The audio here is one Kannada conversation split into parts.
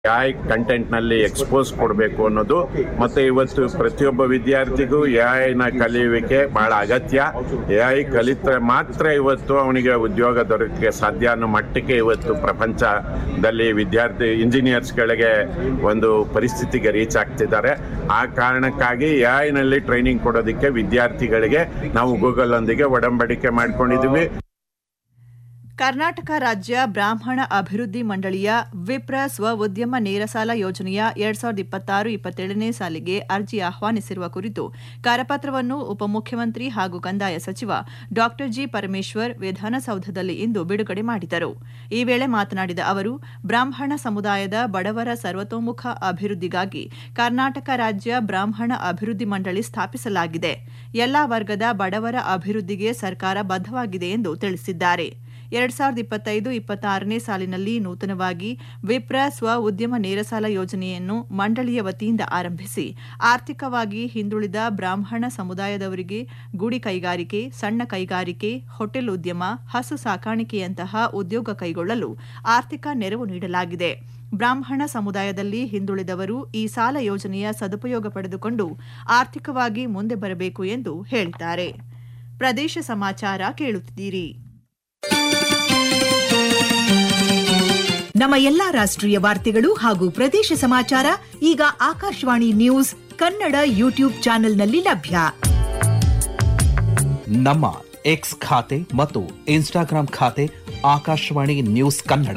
ಎಐ ಕಂಟೆಂಟ್ ನಲ್ಲಿ ಎಕ್ಸ್ಪೋಸ್ ಕೊಡಬೇಕು ಅನ್ನೋದು ಮತ್ತೆ ಇವತ್ತು ಪ್ರತಿಯೊಬ್ಬ ವಿದ್ಯಾರ್ಥಿಗೂ ಎಐ ನ ಕಲಿಯುವಿಕೆ ಬಹಳ ಅಗತ್ಯ ಎಐ ಕಲಿತ್ರೆ ಮಾತ್ರ ಇವತ್ತು ಅವನಿಗೆ ಉದ್ಯೋಗ ದೊರಕಕ್ಕೆ ಸಾಧ್ಯ ಅನ್ನೋ ಮಟ್ಟಕ್ಕೆ ಇವತ್ತು ಪ್ರಪಂಚದಲ್ಲಿ ವಿದ್ಯಾರ್ಥಿ ಇಂಜಿನಿಯರ್ಸ್ ಗಳಿಗೆ ಒಂದು ಪರಿಸ್ಥಿತಿಗೆ ರೀಚ್ ಆಗ್ತಿದ್ದಾರೆ ಆ ಕಾರಣಕ್ಕಾಗಿ ಎಐ ನಲ್ಲಿ ಟ್ರೈನಿಂಗ್ ಕೊಡೋದಕ್ಕೆ ವಿದ್ಯಾರ್ಥಿಗಳಿಗೆ ನಾವು ಗೂಗಲ್ ಒಂದಿಗೆ ಒಡಂಬಡಿಕೆ ಮಾಡ್ಕೊಂಡಿದೀವಿ ಕರ್ನಾಟಕ ರಾಜ್ಯ ಬ್ರಾಹ್ಮಣ ಅಭಿವೃದ್ಧಿ ಮಂಡಳಿಯ ವಿಪ್ರ ಸ್ವ ಉದ್ಯಮ ನೇರ ಸಾಲ ಯೋಜನೆಯ ಎರಡ್ ಸಾವಿರದ ಇಪ್ಪತ್ತಾರು ಇಪ್ಪತ್ತೇಳನೇ ಸಾಲಿಗೆ ಅರ್ಜಿ ಆಹ್ವಾನಿಸಿರುವ ಕುರಿತು ಕರಪತ್ರವನ್ನು ಉಪಮುಖ್ಯಮಂತ್ರಿ ಹಾಗೂ ಕಂದಾಯ ಸಚಿವ ಡಾ ಜಿ ಪರಮೇಶ್ವರ್ ವಿಧಾನಸೌಧದಲ್ಲಿ ಇಂದು ಬಿಡುಗಡೆ ಮಾಡಿದರು ಈ ವೇಳೆ ಮಾತನಾಡಿದ ಅವರು ಬ್ರಾಹ್ಮಣ ಸಮುದಾಯದ ಬಡವರ ಸರ್ವತೋಮುಖ ಅಭಿವೃದ್ಧಿಗಾಗಿ ಕರ್ನಾಟಕ ರಾಜ್ಯ ಬ್ರಾಹ್ಮಣ ಅಭಿವೃದ್ಧಿ ಮಂಡಳಿ ಸ್ಥಾಪಿಸಲಾಗಿದೆ ಎಲ್ಲಾ ವರ್ಗದ ಬಡವರ ಅಭಿವೃದ್ಧಿಗೆ ಸರ್ಕಾರ ಬದ್ಧವಾಗಿದೆ ಎಂದು ತಿಳಿಸಿದ್ದಾರೆ ಎರಡ್ ಸಾವಿರದ ಇಪ್ಪತ್ತೈದು ಇಪ್ಪತ್ತಾರನೇ ಸಾಲಿನಲ್ಲಿ ನೂತನವಾಗಿ ವಿಪ್ರ ಸ್ವ ಉದ್ಯಮ ನೇರಸಾಲ ಯೋಜನೆಯನ್ನು ಮಂಡಳಿಯ ವತಿಯಿಂದ ಆರಂಭಿಸಿ ಆರ್ಥಿಕವಾಗಿ ಹಿಂದುಳಿದ ಬ್ರಾಹ್ಮಣ ಸಮುದಾಯದವರಿಗೆ ಗುಡಿ ಕೈಗಾರಿಕೆ ಸಣ್ಣ ಕೈಗಾರಿಕೆ ಹೋಟೆಲ್ ಉದ್ಯಮ ಹಸು ಸಾಕಾಣಿಕೆಯಂತಹ ಉದ್ಯೋಗ ಕೈಗೊಳ್ಳಲು ಆರ್ಥಿಕ ನೆರವು ನೀಡಲಾಗಿದೆ ಬ್ರಾಹ್ಮಣ ಸಮುದಾಯದಲ್ಲಿ ಹಿಂದುಳಿದವರು ಈ ಸಾಲ ಯೋಜನೆಯ ಸದುಪಯೋಗ ಪಡೆದುಕೊಂಡು ಆರ್ಥಿಕವಾಗಿ ಮುಂದೆ ಬರಬೇಕು ಎಂದು ಹೇಳಿದ್ದಾರೆ ಪ್ರದೇಶ ಸಮಾಚಾರ ಕೇಳುತ್ತಿದ್ದೀರಿ ನಮ್ಮ ಎಲ್ಲಾ ರಾಷ್ಟ್ರೀಯ ವಾರ್ತೆಗಳು ಹಾಗೂ ಪ್ರದೇಶ ಸಮಾಚಾರ ಈಗ ಆಕಾಶವಾಣಿ ನ್ಯೂಸ್ ಕನ್ನಡ ಯೂಟ್ಯೂಬ್ ಚಾನೆಲ್ನಲ್ಲಿ ಲಭ್ಯ ನಮ್ಮ ಎಕ್ಸ್ ಖಾತೆ ಮತ್ತು ಇನ್ಸ್ಟಾಗ್ರಾಂ ಖಾತೆ ಆಕಾಶವಾಣಿ ನ್ಯೂಸ್ ಕನ್ನಡ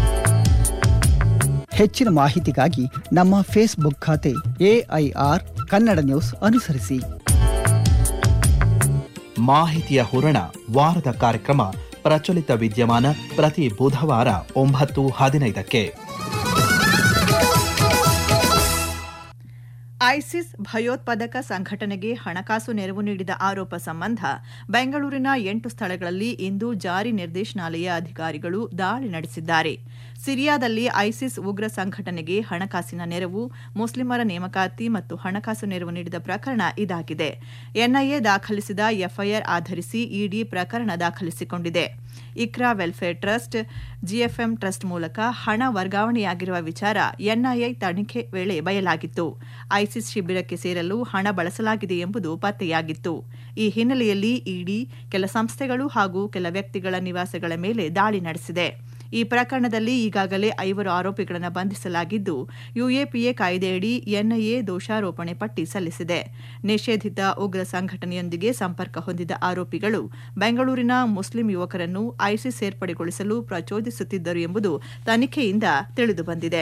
ಹೆಚ್ಚಿನ ಮಾಹಿತಿಗಾಗಿ ನಮ್ಮ ಫೇಸ್ಬುಕ್ ಖಾತೆ ಎಐಆರ್ ಕನ್ನಡ ನ್ಯೂಸ್ ಅನುಸರಿಸಿ ಮಾಹಿತಿಯ ಹೂರಣ ವಾರದ ಕಾರ್ಯಕ್ರಮ ಪ್ರಚಲಿತ ವಿದ್ಯಮಾನ ಪ್ರತಿ ಬುಧವಾರ ಒಂಬತ್ತು ಹದಿನೈದಕ್ಕೆ ಐಸಿಸ್ ಭಯೋತ್ಪಾದಕ ಸಂಘಟನೆಗೆ ಹಣಕಾಸು ನೆರವು ನೀಡಿದ ಆರೋಪ ಸಂಬಂಧ ಬೆಂಗಳೂರಿನ ಎಂಟು ಸ್ಥಳಗಳಲ್ಲಿ ಇಂದು ಜಾರಿ ನಿರ್ದೇಶನಾಲಯ ಅಧಿಕಾರಿಗಳು ದಾಳಿ ನಡೆಸಿದ್ದಾರೆ ಸಿರಿಯಾದಲ್ಲಿ ಐಸಿಸ್ ಉಗ್ರ ಸಂಘಟನೆಗೆ ಹಣಕಾಸಿನ ನೆರವು ಮುಸ್ಲಿಮರ ನೇಮಕಾತಿ ಮತ್ತು ಹಣಕಾಸು ನೆರವು ನೀಡಿದ ಪ್ರಕರಣ ಇದಾಗಿದೆ ಎನ್ಐಎ ದಾಖಲಿಸಿದ ಎಫ್ಐಆರ್ ಆಧರಿಸಿ ಇಡಿ ಪ್ರಕರಣ ದಾಖಲಿಸಿಕೊಂಡಿದೆ Iqra welfare trust GFM trust ಮೂಲಕ ಹಣ ವರ್ಗಾವಣೆಯಾಗಿರುವ ವಿಚಾರ ಎನ್ಐಎ ತನಿಖೆ ವೇಳೆ ಬಯಲಾಗಿತ್ತು ಐಸಿಸ್ ಶಿಬಿರಕ್ಕೆ ಸೇರಲು ಹಣ ಬಳಸಲಾಗಿದೆ ಎಂಬುದು ಪತ್ತೆಯಾಗಿತ್ತು ಈ ಹಿನ್ನೆಲೆಯಲ್ಲಿ ಇಡಿ ಕೆಲ ಸಂಸ್ಥೆಗಳು ಹಾಗೂ ಕೆಲ ವ್ಯಕ್ತಿಗಳ ನಿವಾಸಗಳ ಮೇಲೆ ದಾಳಿ ನಡೆಸಿದೆ ಈ ಪ್ರಕರಣದಲ್ಲಿ ಈಗಾಗಲೇ ಐವರು ಆರೋಪಿಗಳನ್ನು ಬಂಧಿಸಲಾಗಿದ್ದು ಯುಎಪಿಎ ಕಾಯ್ದೆಯಡಿ ಎನ್ಐಎ ದೋಷಾರೋಪಣೆ ಪಟ್ಟಿ ಸಲ್ಲಿಸಿದೆ ನಿಷೇಧಿತ ಉಗ್ರ ಸಂಘಟನೆಯೊಂದಿಗೆ ಸಂಪರ್ಕ ಹೊಂದಿದ ಆರೋಪಿಗಳು ಬೆಂಗಳೂರಿನ ಮುಸ್ಲಿಂ ಯುವಕರನ್ನು ಐಸಿಸ್ ಸೇರ್ಪಡೆಗೊಳಿಸಲು ಪ್ರಚೋದಿಸುತ್ತಿದ್ದರು ಎಂಬುದು ತನಿಖೆಯಿಂದ ತಿಳಿದುಬಂದಿದೆ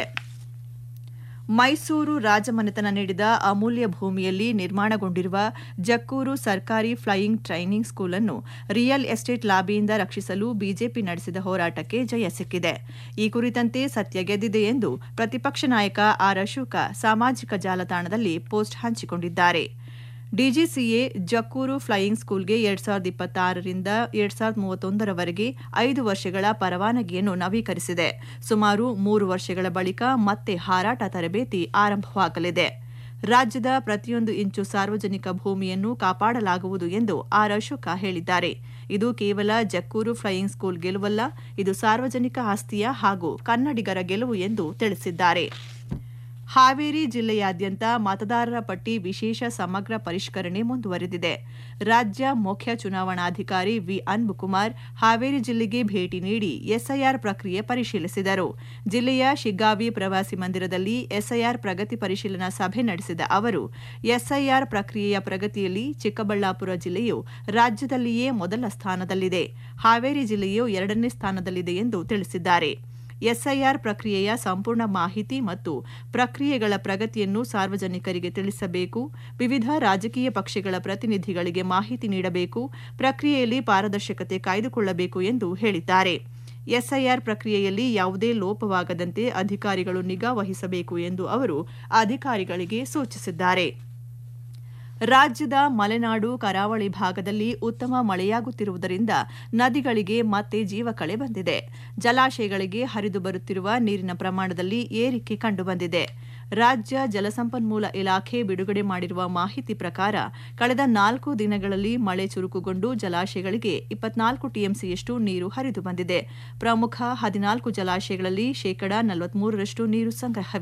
ಮೈಸೂರು ರಾಜಮನೆತನ ನೀಡಿದ ಅಮೂಲ್ಯ ಭೂಮಿಯಲ್ಲಿ ನಿರ್ಮಾಣಗೊಂಡಿರುವ ಜಕ್ಕೂರು ಸರ್ಕಾರಿ ಫ್ಲೈಯಿಂಗ್ ಟ್ರೈನಿಂಗ್ ಸ್ಕೂಲ್ ಅನ್ನು ರಿಯಲ್ ಎಸ್ಟೇಟ್ ಲಾಬಿಯಿಂದ ರಕ್ಷಿಸಲು ಬಿಜೆಪಿ ನಡೆಸಿದ ಹೋರಾಟಕ್ಕೆ ಜಯ ಸಿಕ್ಕಿದೆ ಈ ಕುರಿತಂತೆ ಸತ್ಯ ಗೆದ್ದಿದೆ ಎಂದು ಪ್ರತಿಪಕ್ಷ ನಾಯಕ ಆರ್ ಅಶೋಕ ಸಾಮಾಜಿಕ ಜಾಲತಾಣದಲ್ಲಿ ಪೋಸ್ಟ್ ಹಂಚಿಕೊಂಡಿದ್ದಾರೆ ಡಿಜಿಸಿಎ ಜಕ್ಕೂರು ಫ್ಲೈಯಿಂಗ್ ಸ್ಕೂಲ್ಗೆ ಎರಡ್ ಸಾವಿರದ ಇಪ್ಪತ್ತಾರರಿಂದ ಎರಡ್ ಸಾವಿರದ ಮೂವತ್ತೊಂದರವರೆಗೆ ಐದು ವರ್ಷಗಳ ಪರವಾನಗಿಯನ್ನು ನವೀಕರಿಸಿದೆ ಸುಮಾರು ಮೂರು ವರ್ಷಗಳ ಬಳಿಕ ಮತ್ತೆ ಹಾರಾಟ ತರಬೇತಿ ಆರಂಭವಾಗಲಿದೆ ರಾಜ್ಯದ ಪ್ರತಿಯೊಂದು ಇಂಚು ಸಾರ್ವಜನಿಕ ಭೂಮಿಯನ್ನು ಕಾಪಾಡಲಾಗುವುದು ಎಂದು ಆರ್ ಅಶೋಕ ಹೇಳಿದ್ದಾರೆ ಇದು ಕೇವಲ ಜಕ್ಕೂರು ಫ್ಲೈಯಿಂಗ್ ಸ್ಕೂಲ್ ಗೆಲುವಲ್ಲ ಇದು ಸಾರ್ವಜನಿಕ ಆಸ್ತಿಯ ಹಾಗೂ ಕನ್ನಡಿಗರ ಗೆಲುವು ಎಂದು ತಿಳಿಸಿದ್ದಾರೆ ಹಾವೇರಿ ಜಿಲ್ಲೆಯಾದ್ಯಂತ ಮತದಾರರ ಪಟ್ಟಿ ವಿಶೇಷ ಸಮಗ್ರ ಪರಿಷ್ಕರಣೆ ಮುಂದುವರೆದಿದೆ ರಾಜ್ಯ ಮುಖ್ಯ ಚುನಾವಣಾಧಿಕಾರಿ ವಿ ಅನ್ಬುಕುಮಾರ್ ಹಾವೇರಿ ಜಿಲ್ಲೆಗೆ ಭೇಟಿ ನೀಡಿ ಎಸ್ಐಆರ್ ಪ್ರಕ್ರಿಯೆ ಪರಿಶೀಲಿಸಿದರು ಜಿಲ್ಲೆಯ ಶಿಗ್ಗಾವಿ ಪ್ರವಾಸಿ ಮಂದಿರದಲ್ಲಿ ಎಸ್ಐಆರ್ ಪ್ರಗತಿ ಪರಿಶೀಲನಾ ಸಭೆ ನಡೆಸಿದ ಅವರು ಎಸ್ಐಆರ್ ಪ್ರಕ್ರಿಯೆಯ ಪ್ರಗತಿಯಲ್ಲಿ ಚಿಕ್ಕಬಳ್ಳಾಪುರ ಜಿಲ್ಲೆಯು ರಾಜ್ಯದಲ್ಲಿಯೇ ಮೊದಲ ಸ್ಥಾನದಲ್ಲಿದೆ ಹಾವೇರಿ ಜಿಲ್ಲೆಯು ಎರಡನೇ ಸ್ಥಾನದಲ್ಲಿದೆ ಎಂದು ತಿಳಿಸಿದ್ದಾರೆ ಎಸ್ಐಆರ್ ಪ್ರಕ್ರಿಯೆಯ ಸಂಪೂರ್ಣ ಮಾಹಿತಿ ಮತ್ತು ಪ್ರಕ್ರಿಯೆಗಳ ಪ್ರಗತಿಯನ್ನು ಸಾರ್ವಜನಿಕರಿಗೆ ತಿಳಿಸಬೇಕು ವಿವಿಧ ರಾಜಕೀಯ ಪಕ್ಷಗಳ ಪ್ರತಿನಿಧಿಗಳಿಗೆ ಮಾಹಿತಿ ನೀಡಬೇಕು ಪ್ರಕ್ರಿಯೆಯಲ್ಲಿ ಪಾರದರ್ಶಕತೆ ಕಾಯ್ದುಕೊಳ್ಳಬೇಕು ಎಂದು ಹೇಳಿದ್ದಾರೆ ಎಸ್ಐಆರ್ ಪ್ರಕ್ರಿಯೆಯಲ್ಲಿ ಯಾವುದೇ ಲೋಪವಾಗದಂತೆ ಅಧಿಕಾರಿಗಳು ನಿಗಾ ವಹಿಸಬೇಕು ಎಂದು ಅವರು ಅಧಿಕಾರಿಗಳಿಗೆ ಸೂಚಿಸಿದ್ದಾರೆ ರಾಜ್ಯದ ಮಲೆನಾಡು ಕರಾವಳಿ ಭಾಗದಲ್ಲಿ ಉತ್ತಮ ಮಳೆಯಾಗುತ್ತಿರುವುದರಿಂದ ನದಿಗಳಿಗೆ ಮತ್ತೆ ಜೀವಕಳೆ ಬಂದಿದೆ ಜಲಾಶಯಗಳಿಗೆ ಹರಿದು ಬರುತ್ತಿರುವ ನೀರಿನ ಪ್ರಮಾಣದಲ್ಲಿ ಏರಿಕೆ ಕಂಡುಬಂದಿದೆ ರಾಜ್ಯ ಜಲಸಂಪನ್ಮೂಲ ಇಲಾಖೆ ಬಿಡುಗಡೆ ಮಾಡಿರುವ ಮಾಹಿತಿ ಪ್ರಕಾರ ಕಳೆದ ನಾಲ್ಕು ದಿನಗಳಲ್ಲಿ ಮಳೆ ಚುರುಕುಗೊಂಡು ಜಲಾಶಯಗಳಿಗೆ ಇಪ್ಪತ್ನಾಲ್ಕು ಟಿಎಂಸಿಯಷ್ಟು ನೀರು ಹರಿದು ಬಂದಿದೆ ಪ್ರಮುಖ ಹದಿನಾಲ್ಕು ಜಲಾಶಯಗಳಲ್ಲಿ ಶೇಕಡಾ ನಲವತ್ಮೂರರಷ್ಟು ನೀರು ಸಂಗ್ರಹವಿದೆ